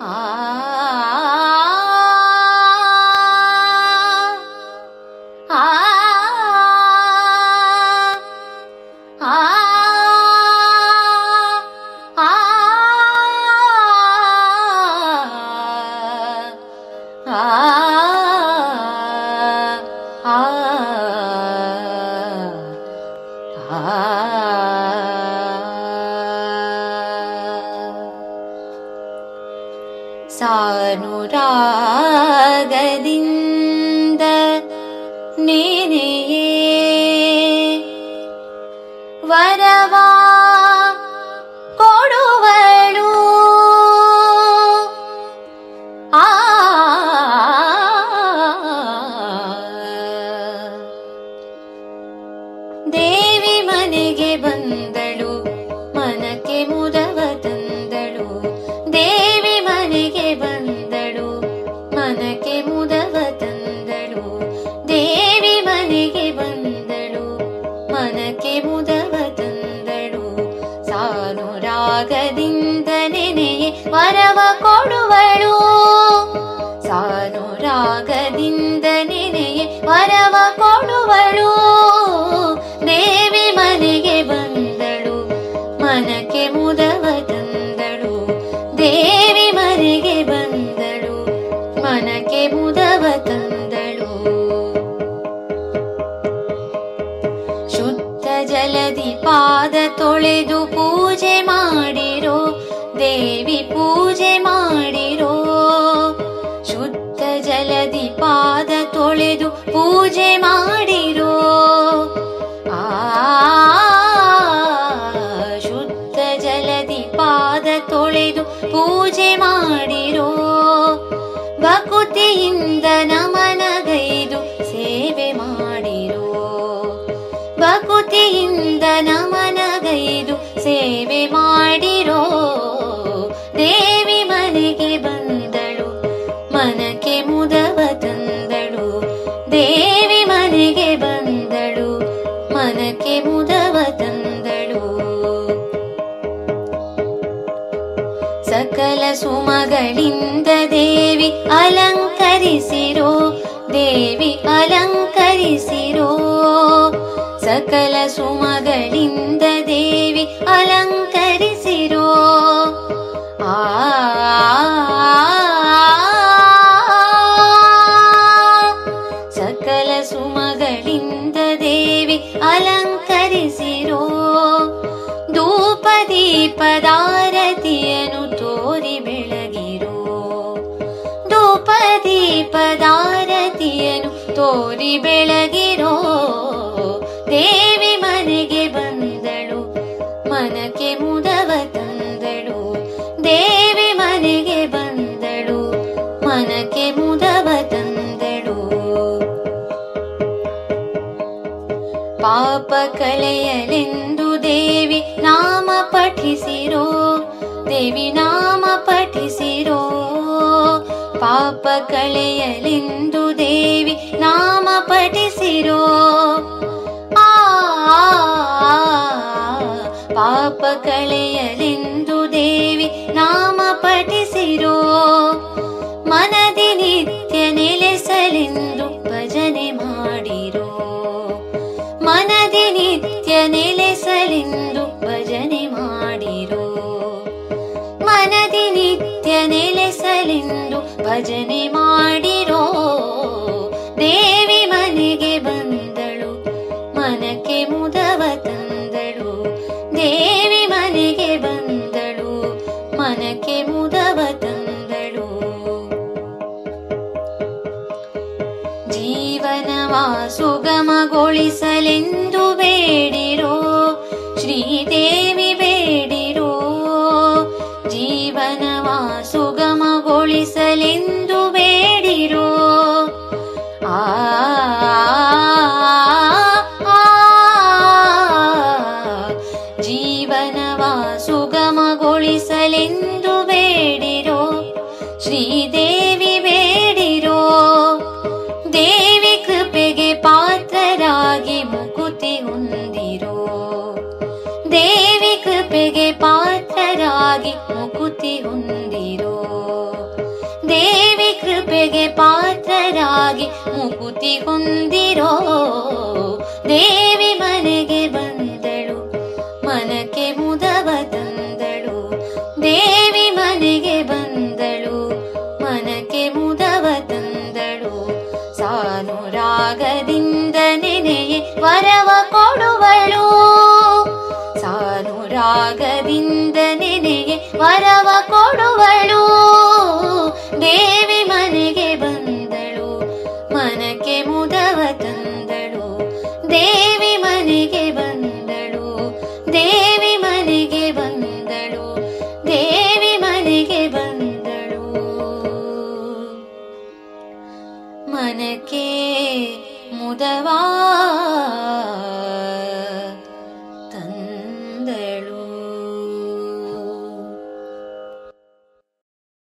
ಸಾನುರಾಗದಿಂದ ನೀನೆಯೇ ವರವಾ ಕೊಡುವಳು ಆ ದೇವಿ ಮನೆಗೆ ಬಂದಳು ಮನಕ್ಕೆ ಮುದವ ತಂದಳು ದೇವಿ ಮನೆಗೆ ಬಂದಳು ಮನಕ್ಕೆ ಮುದವ ತಂದಳು ದೇವಿ ಮನೆಗೆ ಬಂದಳು ಮನಕ್ಕೆ ಮುದವ ತಂದಳು ಸಾನು ರಾಗದಿಂದ ನೆನೆಯೇ ವರವ ಕೊಡುವಳು ಸಾನು ರಾಗದಿಂದ ನೆನೆಯೇ ವರವ ಕೊಡುವಳು ದೇವಿ ಮನೆಗೆ ಬಂದಳು ಮನಕ್ಕೆ ಮುದವ ತಂದಳು ದೇವಿ ಮನೆಗೆ ಬಂದಳು ಮನಕ್ಕೆ ಮುದವ ತಂದಳು ಶುದ್ಧ ಜಲದಿ ಪಾದ ತೊಳೆದು ಪೂಜೆ ಮಾಡಿರೋ ದೇವಿ ಪೂಜೆ ಮಾಡಿರೋ ಶುದ್ಧ ಜಲದಿ ಪಾದ ತೊಳೆದು ಪೂಜೆ ಮಾಡಿರೋ ಆ ಶುದ್ಧ ಜಲದಿ ಪಾದ ತೊಳೆದು ಪೂಜೆ ಮಾಡಿರೋ ಭಕುತಿಯಿಂದ ನಮನಗೈದು ಸೇವೆ ಮಾಡಿರೋ ಭಕುತಿಯಿಂದ ನಮನಗೈದು ಸೇವೆ ಮಾಡಿರೋ ದೇವಿ ಮನೆಗೆ ಬಂದಳು ಮನಕ್ಕೆ ಮುದವ ತಂದಳು ದೇವಿ ಮನೆಗೆ ಬಂದಳು ಮನಕ್ಕೆ ಮುದವ ತಂದಳು ಸಕಲ ಸುಮಗಳಿಂದ ದೇವಿ ಅಲಂಕರಿಸಿರೋ ದೇವಿ ಅಲಂಕರಿಸಿರೋ ಸಕಲ ಸುಮಗಳಿಂದ ದೇವಿ ಅಲಂಕರಿಸಿರೋ ಆ ಸಕಲ ಸುಮಗಳಿಂದ ದೇವಿ ಅಲಂಕರಿಸಿರೋ ಧೂಪ ದೀಪದಾರತಿಯನ್ನು ತೋರಿ ಬೆಳಗಿರೋ ಧೂಪ ದೀಪದಾರತಿಯನ್ನು ತೋರಿ ಬೆಳಗಿರೋ ದೇವಿ ಮನೆಗೆ ಬಂದಳು ಮನಕ್ಕೆ ಮುದವ ತಂದಳು ದೇವಿ ಮನೆಗೆ ಬಂದಳು ಮನಕ್ಕೆ ಮುದವ ತಂದಳು ಪಾಪ ಕಳೆಯಲೆಂದು ದೇವಿ ನಾಮ ಪಠಿಸಿರೋ ದೇವಿ ನಾಮ ಪಠಿಸಿರೋ ಪಾಪ ಕಳೆಯಲೆಂದು ದೇವಿ ನಾಮ ಪಠಿಸಿರೋ ಆ ಪಾಪ ಕಳೆಯಲೆಂದು ದೇವಿ ನಾಮ ಪಠಿಸಿರೋ ಮನದಿ ನಿತ್ಯ ನೆಲೆಸಲೆಂದು ಭಜನೆ ಮಾಡಿರೋ ಮನದಿ ನಿತ್ಯ ನೆಲೆಸಲೆಂದು ಭಜನೆ ಮಾಡಿರೋ ಮನದಿ ನಿತ್ಯ ನೆಲೆಸಲೆಂದು ಭಜನೆ ಮಾಡಿರೋ ದೇವಿ ಮನೆಗೆ ಬಂದಳು ಮನಕ್ಕೆ ಮುದವ ತಂದಳು ದೇವಿ ಮನೆಗೆ ಬಂದಳು ಮನಕ್ಕೆ ಮುದವ ತಂದಳು ಜೀವನವ ಸುಗಮಗೊಳಿಸಲೆಂದು ಬೇಡಿರೋ ಶ್ರೀದೇವಿ ಬೇಡಿರೋ ಜೀವನವ ಸುಗಮಗೊಳಿಸಲೆಂದು ಬೇಡಿರೋ ಆ ಜೀವನವ ಸುಗಮಗೊಳಿಸಲೆಂದು ಬೇಡಿರೋ ಶ್ರೀದೇವಿ ಬೇಡಿರೋ ದೇವಿ ಕೃಪೆಗೆ ಪಾತ್ರರಾಗಿ ಮುಕುತಿ ಹೊಂದಿರೋ ದೇವಿ ಕೃಪೆಗೆ ಪಾತ್ರರಾಗಿ ಮುಕುತಿ ಹೊಂದಿರೋ ಕೃಪೆಗೆ ಪಾತ್ರರಾಗಿ ಮುಕುತಿ ಹೊಂದಿರೋ ದೇವಿ ಮನೆಗೆ ಬಂದಳು ಮನಕ್ಕೆ ಮುದವ ತಂದಳು ದೇವಿ ಮನೆಗೆ ಬಂದಳು ಮನಕ್ಕೆ ಮುದವ ತಂದಳು ಸಾನು ರಾಗದಿಂದ ನೆನೆಯೇ ವರವ ಕೊಡುವಳು ಸಾನು ರಾಗದಿಂದ ನೆನೆಯೇ ವರವ ಕೊಡುವಳು ದೇವಿ ಮನೆಗೆ ಬಂದಳು ಮನಕ್ಕೆ ಮುದವ ತಂದಳು ದೇವಿ ಮನೆಗೆ ಬಂದಳು ದೇವಿ ಮನೆಗೆ ಬಂದಳು ದೇವಿ ಮನೆಗೆ ಬಂದಳು ಮನಕ್ಕೆ